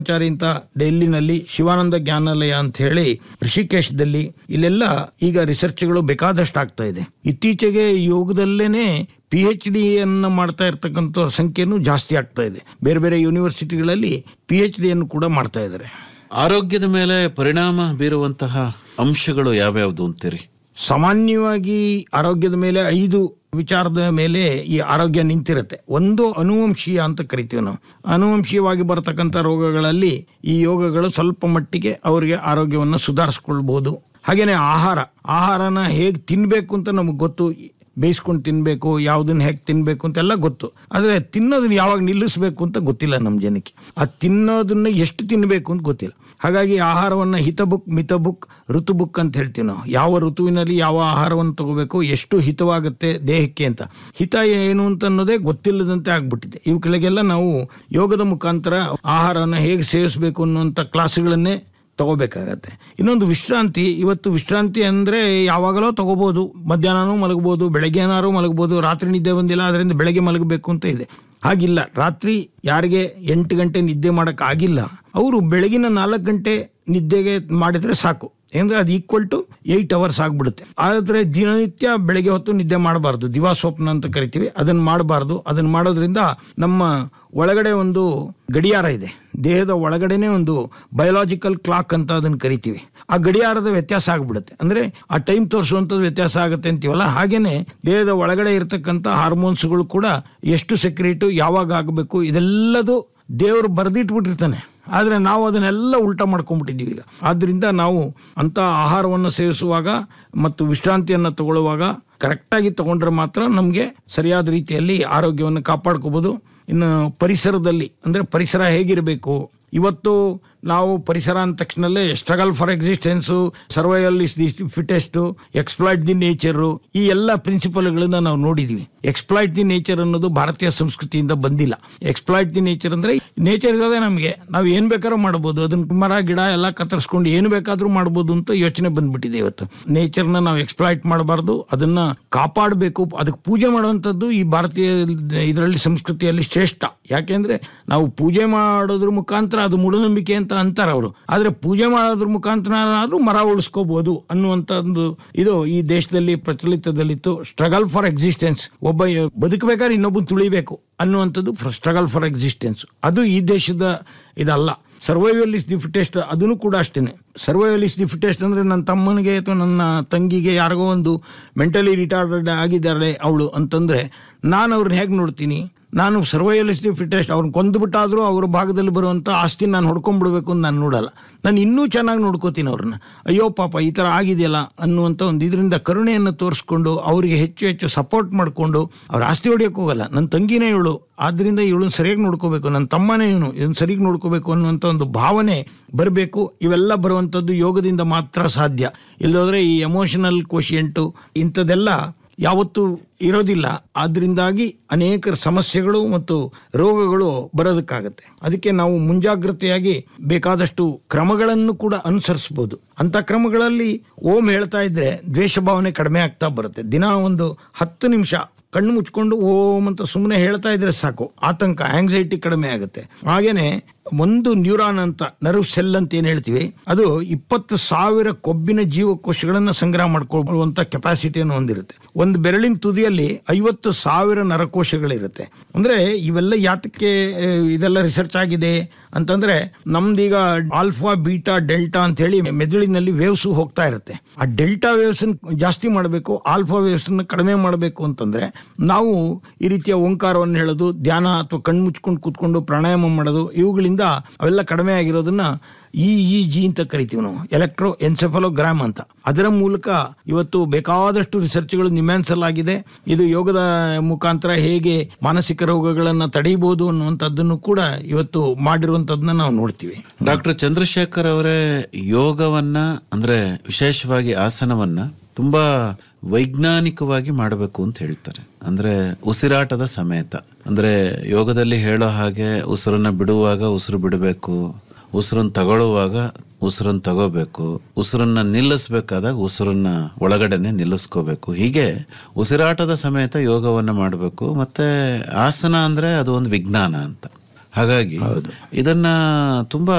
ಚಾರಿ ಅಂತ ಡೆಲ್ಲಿನಲ್ಲಿ ಶಿವಾನಂದ ಜ್ಞಾನಾಲಯ ಅಂತ ಹೇಳಿ ಋಷಿಕೇಶದಲ್ಲಿ ಇಲ್ಲೆಲ್ಲ ಈಗ ರಿಸರ್ಚ್ಗಳು ಬೇಕಾದಷ್ಟು ಆಗ್ತಾ ಇದೆ ಇತ್ತೀಚೆಗೆ ಯೋಗದಲ್ಲೇನೆ ಪಿ ಎಚ್ ಡಿಯನ್ನು ಮಾಡ್ತಾ ಇರ್ತಕ್ಕಂಥ ಸಂಖ್ಯೆನೂ ಜಾಸ್ತಿ ಆಗ್ತಾ ಇದೆ ಬೇರೆ ಬೇರೆ ಯೂನಿವರ್ಸಿಟಿಗಳಲ್ಲಿ ಪಿ ಎಚ್ ಡಿಯನ್ನು ಕೂಡ ಮಾಡ್ತಾ ಇದ್ದಾರೆ ಆರೋಗ್ಯದ ಮೇಲೆ ಪರಿಣಾಮ ಬೀರುವಂತಹ ಅಂಶಗಳು ಯಾವ್ಯಾವ್ದು ಅಂತೀರಿ ಸಾಮಾನ್ಯವಾಗಿ ಆರೋಗ್ಯದ ಮೇಲೆ ಐದು ವಿಚಾರದ ಮೇಲೆ ಈ ಆರೋಗ್ಯ ನಿಂತಿರುತ್ತೆ ಒಂದು ಅನುವಂಶೀಯ ಅಂತ ಕರಿತೀವಿ ನಾವು ಅನುವಂಶೀಯವಾಗಿ ಬರತಕ್ಕಂಥ ರೋಗಗಳಲ್ಲಿ ಈ ಯೋಗಗಳು ಸ್ವಲ್ಪ ಮಟ್ಟಿಗೆ ಅವರಿಗೆ ಆರೋಗ್ಯವನ್ನು ಸುಧಾರಿಸ್ಕೊಳ್ಬಹುದು ಹಾಗೇನೆ ಆಹಾರ ಆಹಾರನ ಹೇಗೆ ತಿನ್ನಬೇಕು ಅಂತ ನಮಗೆ ಗೊತ್ತು ಬೇಯಿಸ್ಕೊಂಡು ತಿನ್ನಬೇಕು ಯಾವುದನ್ನ ಹೇಗೆ ತಿನ್ನಬೇಕು ಅಂತೆಲ್ಲ ಗೊತ್ತು ಆದರೆ ತಿನ್ನೋದನ್ನ ಯಾವಾಗ ನಿಲ್ಲಿಸಬೇಕು ಅಂತ ಗೊತ್ತಿಲ್ಲ ನಮ್ಮ ಜನಕ್ಕೆ ಆ ತಿನ್ನೋದನ್ನ ಎಷ್ಟು ತಿನ್ನಬೇಕು ಅಂತ ಗೊತ್ತಿಲ್ಲ ಹಾಗಾಗಿ ಆಹಾರವನ್ನು ಹಿತಬುಕ್ ಮಿತಬುಕ್ ಋತುಬುಕ್ ಅಂತ ಹೇಳ್ತೀವಿ ನಾವು ಯಾವ ಋತುವಿನಲ್ಲಿ ಯಾವ ಆಹಾರವನ್ನು ತಗೋಬೇಕು ಎಷ್ಟು ಹಿತವಾಗುತ್ತೆ ದೇಹಕ್ಕೆ ಅಂತ ಹಿತ ಏನು ಅಂತ ಅನ್ನೋದೇ ಗೊತ್ತಿಲ್ಲದಂತೆ ಆಗ್ಬಿಟ್ಟಿದೆ ಇವುಗಳಿಗೆಲ್ಲ ನಾವು ಯೋಗದ ಮುಖಾಂತರ ಆಹಾರವನ್ನು ಹೇಗೆ ಸೇವಿಸಬೇಕು ಅನ್ನುವಂಥ ಕ್ಲಾಸ್ಗಳನ್ನೇ ತಗೋಬೇಕಾಗತ್ತೆ ಇನ್ನೊಂದು ವಿಶ್ರಾಂತಿ ಇವತ್ತು ವಿಶ್ರಾಂತಿ ಅಂದರೆ ಯಾವಾಗಲೋ ತಗೋಬೋದು ಮಧ್ಯಾಹ್ನನೂ ಮಲಗ್ಬೋದು ಬೆಳಗ್ಗೆ ಏನಾದ್ರು ಮಲಗ್ಬೋದು ರಾತ್ರಿ ನಿದ್ದೆ ಬಂದಿಲ್ಲ ಅದರಿಂದ ಬೆಳಗ್ಗೆ ಮಲಗಬೇಕು ಅಂತ ಇದೆ ಹಾಗಿಲ್ಲ ರಾತ್ರಿ ಯಾರಿಗೆ ಎಂಟು ಗಂಟೆ ನಿದ್ದೆ ಮಾಡೋಕ್ಕಾಗಿಲ್ಲ ಅವರು ಬೆಳಗಿನ ನಾಲ್ಕು ಗಂಟೆ ನಿದ್ದೆಗೆ ಮಾಡಿದರೆ ಸಾಕು ಅಂದರೆ ಅದು ಈಕ್ವಲ್ ಟು ಏಯ್ಟ್ ಅವರ್ಸ್ ಆಗಿಬಿಡುತ್ತೆ ಆದರೆ ದಿನನಿತ್ಯ ಬೆಳಗ್ಗೆ ಹೊತ್ತು ನಿದ್ದೆ ಮಾಡಬಾರ್ದು ದಿವಾ ಸ್ವಪ್ನ ಅಂತ ಕರಿತೀವಿ ಅದನ್ನು ಮಾಡಬಾರ್ದು ಅದನ್ನು ಮಾಡೋದ್ರಿಂದ ನಮ್ಮ ಒಳಗಡೆ ಒಂದು ಗಡಿಯಾರ ಇದೆ ದೇಹದ ಒಳಗಡೆನೆ ಒಂದು ಬಯೋಲಾಜಿಕಲ್ ಕ್ಲಾಕ್ ಅಂತ ಅದನ್ನು ಕರಿತೀವಿ ಆ ಗಡಿಯಾರದ ವ್ಯತ್ಯಾಸ ಆಗಿಬಿಡುತ್ತೆ ಅಂದರೆ ಆ ಟೈಮ್ ತೋರಿಸುವಂಥದ್ದು ವ್ಯತ್ಯಾಸ ಆಗುತ್ತೆ ಅಂತೀವಲ್ಲ ಹಾಗೇನೆ ದೇಹದ ಒಳಗಡೆ ಇರತಕ್ಕಂಥ ಹಾರ್ಮೋನ್ಸ್ಗಳು ಕೂಡ ಎಷ್ಟು ಸೆಕ್ರೇಟು ಯಾವಾಗ ಆಗಬೇಕು ಇದೆಲ್ಲದು ದೇವರು ಬರೆದಿಟ್ಬಿಟ್ಟಿರ್ತಾನೆ ಆದರೆ ನಾವು ಅದನ್ನೆಲ್ಲ ಉಲ್ಟಾ ಮಾಡ್ಕೊಂಡ್ಬಿಟ್ಟಿದ್ದೀವಿ ಈಗ ಆದ್ದರಿಂದ ನಾವು ಅಂಥ ಆಹಾರವನ್ನು ಸೇವಿಸುವಾಗ ಮತ್ತು ವಿಶ್ರಾಂತಿಯನ್ನು ತಗೊಳ್ಳುವಾಗ ಕರೆಕ್ಟಾಗಿ ತಗೊಂಡ್ರೆ ಮಾತ್ರ ನಮಗೆ ಸರಿಯಾದ ರೀತಿಯಲ್ಲಿ ಆರೋಗ್ಯವನ್ನು ಕಾಪಾಡ್ಕೋಬೋದು ಇನ್ನು ಪರಿಸರದಲ್ಲಿ ಅಂದರೆ ಪರಿಸರ ಹೇಗಿರಬೇಕು ಇವತ್ತು ನಾವು ಪರಿಸರ ಅಂದ ತಕ್ಷಣಲ್ಲೇ struggle for existence survival is the fittest exploit the nature ಈ ಎಲ್ಲ ಪ್ರಿನ್ಸಿಪಲ್ಗಳನ್ನ ನಾವು ನೋಡಿದೀವಿ ಎಕ್ಸ್ಪ್ಲಾಯ್ಟ್ ದಿ ನೇಚರ್ ಅನ್ನೋದು ಭಾರತೀಯ ಸಂಸ್ಕೃತಿಯಿಂದ ಬಂದಿಲ್ಲ ಎಕ್ಸ್ಪ್ಲಾಯ್ಟ್ ದಿ ನೇಚರ್ ಅಂದರೆ ನೇಚರ್ ಇರೋದೇ ನಮಗೆ ನಾವು ಏನು ಬೇಕಾದ್ರೂ ಮಾಡ್ಬೋದು ಅದನ್ನ ಮರ ಗಿಡ ಎಲ್ಲ ಕತ್ತರಿಸ್ಕೊಂಡು ಏನು ಬೇಕಾದರೂ ಮಾಡ್ಬೋದು ಅಂತ ಯೋಚನೆ ಬಂದ್ಬಿಟ್ಟಿದೆ ಇವತ್ತು ನೇಚರ್ನ ನಾವು ಎಕ್ಸ್ಪ್ಲಾಯ್ಟ್ ಮಾಡಬಾರ್ದು ಅದನ್ನ ಕಾಪಾಡಬೇಕು ಅದಕ್ಕೆ ಪೂಜೆ ಮಾಡುವಂಥದ್ದು ಈ ಭಾರತೀಯ ಇದರಲ್ಲಿ ಸಂಸ್ಕೃತಿಯಲ್ಲಿ ಶ್ರೇಷ್ಠ ಯಾಕೆಂದ್ರೆ ನಾವು ಪೂಜೆ ಮಾಡೋದ್ರ ಮುಖಾಂತರ ಅದು ಮೂಢನಂಬಿಕೆ ಅಂತ ಅಂತಾರೆ ಅವರು ಆದ್ರೆ ಪೂಜೆ ಮಾಡೋದ್ರ ಮುಖಾಂತರ ಆದ್ರೂ ಮರ ಉಳಿಸ್ಕೋಬಹುದು ಅನ್ನುವಂತ ಒಂದು ಇದು ಈ ದೇಶದಲ್ಲಿ ಪ್ರಚಲಿತದಲ್ಲಿತ್ತು ಸ್ಟ್ರಗಲ್ ಫಾರ್ ಎಕ್ಸಿಸ್ಟೆನ್ಸ್ ಒಬ್ಬ ಬದುಕಬೇಕಾದ್ರೆ ಇನ್ನೊಬ್ಬ ತುಳಿಬೇಕು ಅನ್ನುವಂಥದ್ದು ಸ್ಟ್ರಗಲ್ ಫಾರ್ ಎಕ್ಸಿಸ್ಟೆನ್ಸ್ ಅದು ಈ ದೇಶದ ಇದಲ್ಲ ಸರ್ವೈವಲ್ ಇಸ್ ದಿ ಫಿಟೆಸ್ಟ್ ಅದನ್ನು ಕೂಡ ಅಷ್ಟೇನೆ ಸರ್ವೈವಲ್ ಇಸ್ ದಿ ಫಿಟೆಸ್ಟ್ ಅಂದರೆ ನನ್ನ ತಮ್ಮನಿಗೆ ಅಥವಾ ನನ್ನ ತಂಗಿಗೆ ಯಾರಿಗೋ ಒಂದು ಮೆಂಟಲಿ ರಿಟಾರ್ಡೆಡ್ ಆಗಿದ್ದಾರೆ ಅವಳು ಅಂತಂದರೆ ನಾನು ಅವ್ರನ್ನ ಹೇಗೆ ನೋಡ್ತೀನಿ ನಾನು ಸರ್ವೈವಲ್ ಇಸ್ ದಿ ಫಿಟೆಸ್ಟ್ ಅವ್ರನ್ನ ಕೊಂದುಬಿಟ್ಟಾದರೂ ಅವ್ರ ಭಾಗದಲ್ಲಿ ಬರುವಂಥ ಆಸ್ತಿ ನಾನು ಹೊಡ್ಕೊಂಡ್ಬಿಡ್ಬೇಕು ಅಂತ ನಾನು ನೋಡಲ್ಲ ನಾನು ಇನ್ನೂ ಚೆನ್ನಾಗಿ ನೋಡ್ಕೋತೀನಿ ಅವ್ರನ್ನ ಅಯ್ಯೋ ಪಾಪ ಈ ಥರ ಆಗಿದೆಯಲ್ಲ ಅನ್ನುವಂಥ ಒಂದು ಇದರಿಂದ ಕರುಣೆಯನ್ನು ತೋರಿಸ್ಕೊಂಡು ಅವರಿಗೆ ಹೆಚ್ಚು ಹೆಚ್ಚು ಸಪೋರ್ಟ್ ಮಾಡಿಕೊಂಡು ಅವ್ರ ಆಸ್ತಿ ಹೊಡಿಯೋಕೆ ಹೋಗಲ್ಲ ನನ್ನ ತಂಗಿನೇ ಇವಳು ಆದ್ದರಿಂದ ಇವಳನ್ನ ಸರಿಯಾಗಿ ನೋಡ್ಕೋಬೇಕು ನನ್ನ ತಮ್ಮನೇ ಇವನು ಇವನು ಸರಿಯಾಗಿ ನೋಡ್ಕೋಬೇಕು ಅನ್ನುವಂಥ ಒಂದು ಭಾವನೆ ಬರಬೇಕು ಇವೆಲ್ಲ ಬರುವಂಥದ್ದು ಯೋಗದಿಂದ ಮಾತ್ರ ಸಾಧ್ಯ ಇಲ್ಲದೋದ್ರೆ ಈ ಎಮೋಷನಲ್ ಕೋಶಿಯಂಟು ಇಂಥದ್ದೆಲ್ಲ ಯಾವತ್ತೂ ಇರೋದಿಲ್ಲ ಆದ್ರಿಂದಾಗಿ ಅನೇಕ ಸಮಸ್ಯೆಗಳು ಮತ್ತು ರೋಗಗಳು ಬರೋದಕ್ಕಾಗತ್ತೆ ಅದಕ್ಕೆ ನಾವು ಮುಂಜಾಗ್ರತೆಯಾಗಿ ಬೇಕಾದಷ್ಟು ಕ್ರಮಗಳನ್ನು ಕೂಡ ಅನುಸರಿಸ್ಬೋದು ಅಂತ ಕ್ರಮಗಳಲ್ಲಿ ಓಂ ಹೇಳ್ತಾ ಇದ್ರೆ ದ್ವೇಷ ಭಾವನೆ ಕಡಿಮೆ ಆಗ್ತಾ ಬರುತ್ತೆ ದಿನ ಒಂದು ಹತ್ತು ನಿಮಿಷ ಕಣ್ಣು ಮುಚ್ಕೊಂಡು ಓಂ ಅಂತ ಸುಮ್ಮನೆ ಹೇಳ್ತಾ ಇದ್ರೆ ಸಾಕು ಆತಂಕ ಆಂಗ್ಸೈಟಿ ಕಡಿಮೆ ಆಗುತ್ತೆ ಹಾಗೇನೆ ಒಂದು ನ್ಯೂರಾನ್ ಅಂತ ನರ್ವ್ ಸೆಲ್ ಅಂತ ಏನು ಹೇಳ್ತೀವಿ ಅದು ಇಪ್ಪತ್ತು ಸಾವಿರ ಕೊಬ್ಬಿನ ಜೀವಕೋಶಗಳನ್ನು ಸಂಗ್ರಹ ಮಾಡ್ಕೊಳ್ಳುವಂಥ ಕೆಪಾಸಿಟಿಯನ್ನು ಹೊಂದಿರುತ್ತೆ ಒಂದು ಬೆರಳಿನ ತುದಿಯಲ್ಲಿ ಐವತ್ತು ಸಾವಿರ ನರಕೋಶಗಳಿರುತ್ತೆ ಅಂದರೆ ಇವೆಲ್ಲ ಯಾತಕ್ಕೆ ಆ, ಇದೆಲ್ಲ ರಿಸರ್ಚ್ ಆಗಿದೆ ಅಂತಂದ್ರೆ ನಮ್ದೀಗ ಆಲ್ಫಾ ಬೀಟಾ ಡೆಲ್ಟಾ ಅಂತ ಹೇಳಿ ಮೆದುಳಿನಲ್ಲಿ ವೇವ್ಸ್ ಹೋಗ್ತಾ ಇರುತ್ತೆ ಆ ಡೆಲ್ಟಾ ವೇವ್ಸ್ ಜಾಸ್ತಿ ಮಾಡಬೇಕು ಆಲ್ಫಾ ವೇವ್ಸ್ ಕಡಿಮೆ ಮಾಡಬೇಕು ಅಂತಂದ್ರೆ ನಾವು ಈ ರೀತಿಯ ಓಂಕಾರವನ್ನು ಹೇಳೋದು ಧ್ಯಾನ ಅಥವಾ ಕಣ್ಣು ಮುಚ್ಕೊಂಡು ಕೂತ್ಕೊಂಡು ಪ್ರಾಣಾಯಾಮ ಮಾಡೋದು ಇವುಗಳಿಂದ ಅವೆಲ್ಲ ಕಡಿಮೆ ಆಗಿರೋದನ್ನ ಇ ಇ ಜಿ ಅಂತ ಕರಿತೀವಿ ನಾವು ಎಲೆಕ್ಟ್ರೋ ಎನ್ಸೆಫಲೋಗ್ರಾಮ್ ಅಂತ ಅದರ ಮೂಲಕ ಇವತ್ತು ಬೇಕಾದಷ್ಟು ರಿಸರ್ಚ್ಗಳು ನಿಮ್ಯಾನ್ಸಲಾಗಿದೆ ಇದು ಯೋಗದ ಮುಖಾಂತರ ಹೇಗೆ ಮಾನಸಿಕ ರೋಗಗಳನ್ನು ತಡೆಯಬಹುದು ಅನ್ನುವಂಥದ್ದನ್ನು ಕೂಡ ಇವತ್ತು ಮಾಡಿರುವಂಥದ್ದನ್ನ ನಾವು ನೋಡ್ತೀವಿ ಡಾಕ್ಟರ್ ಚಂದ್ರಶೇಖರ್ ಅವರೇ ಯೋಗವನ್ನ ಅಂದ್ರೆ ವಿಶೇಷವಾಗಿ ಆಸನವನ್ನ ತುಂಬಾ ವೈಜ್ಞಾನಿಕವಾಗಿ ಮಾಡಬೇಕು ಅಂತ ಹೇಳ್ತಾರೆ ಅಂದ್ರೆ ಉಸಿರಾಟದ ಸಮೇತ ಅಂದ್ರೆ ಯೋಗದಲ್ಲಿ ಹೇಳೋ ಹಾಗೆ ಉಸಿರನ್ನ ಬಿಡುವಾಗ ಉಸಿರು ಬಿಡಬೇಕು ಉಸಿರನ್ನ ತಗೊಳ್ಳುವಾಗ ಉಸಿರನ್ನ ತಗೋಬೇಕು ಉಸಿರನ್ನ ನಿಲ್ಲಿಸ್ಬೇಕಾದಾಗ ಉಸಿರನ್ನ ಒಳಗಡೆನೆ ನಿಲ್ಲಿಸ್ಕೋಬೇಕು ಹೀಗೆ ಉಸಿರಾಟದ ಸಮೇತ ಯೋಗವನ್ನ ಮಾಡಬೇಕು ಮತ್ತೆ ಆಸನ ಅಂದ್ರೆ ಅದು ಒಂದು ವಿಜ್ಞಾನ ಅಂತ ಹಾಗಾಗಿ ಇದನ್ನ ತುಂಬಾ